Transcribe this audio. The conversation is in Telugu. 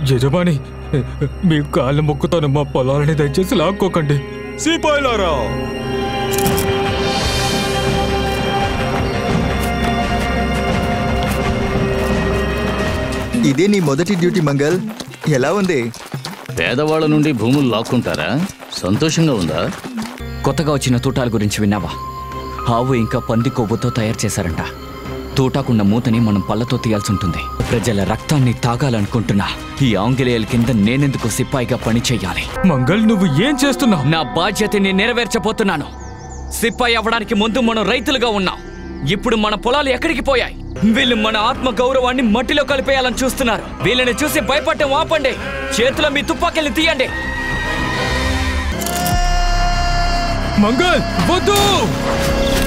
యజమాని మీ కాళ్ళు మొక్కుతాను మా పొలాలని దయచేసి లాక్కోకండి సిపాయిలారా ఇదే నీ మొదటి డ్యూటీ మంగల్ ఎలా ఉంది పేదవాళ్ళ నుండి భూములు లాక్కుంటారా సంతోషంగా ఉందా కొత్తగా వచ్చిన తూటాల గురించి విన్నావా ఆవు ఇంకా పంది కొవ్వుతో తయారు చేశారంట తూటాకున్న మూతని మనం పళ్ళతో తీయాల్సి ఉంటుంది ప్రజల రక్తాన్ని తాగాలనుకుంటున్నా ఈ ఆంగ్లేయుల కింద నేనెందుకు సిపాయిగా పని చెయ్యాలి మంగల్ నువ్వు ఏం చేస్తున్నావు నా బాధ్యతని నెరవేర్చబోతున్నాను సిపాయి అవ్వడానికి ముందు మనం రైతులుగా ఉన్నాం ఇప్పుడు మన పొలాలు ఎక్కడికి పోయాయి వీళ్ళు మన ఆత్మ గౌరవాన్ని మట్టిలో కలిపేయాలని చూస్తున్నారు వీళ్ళని చూసి భయపడటం ఆపండి చేతిలో మీ తుపాకీల్ని తీయండి మంగల్ వద్దు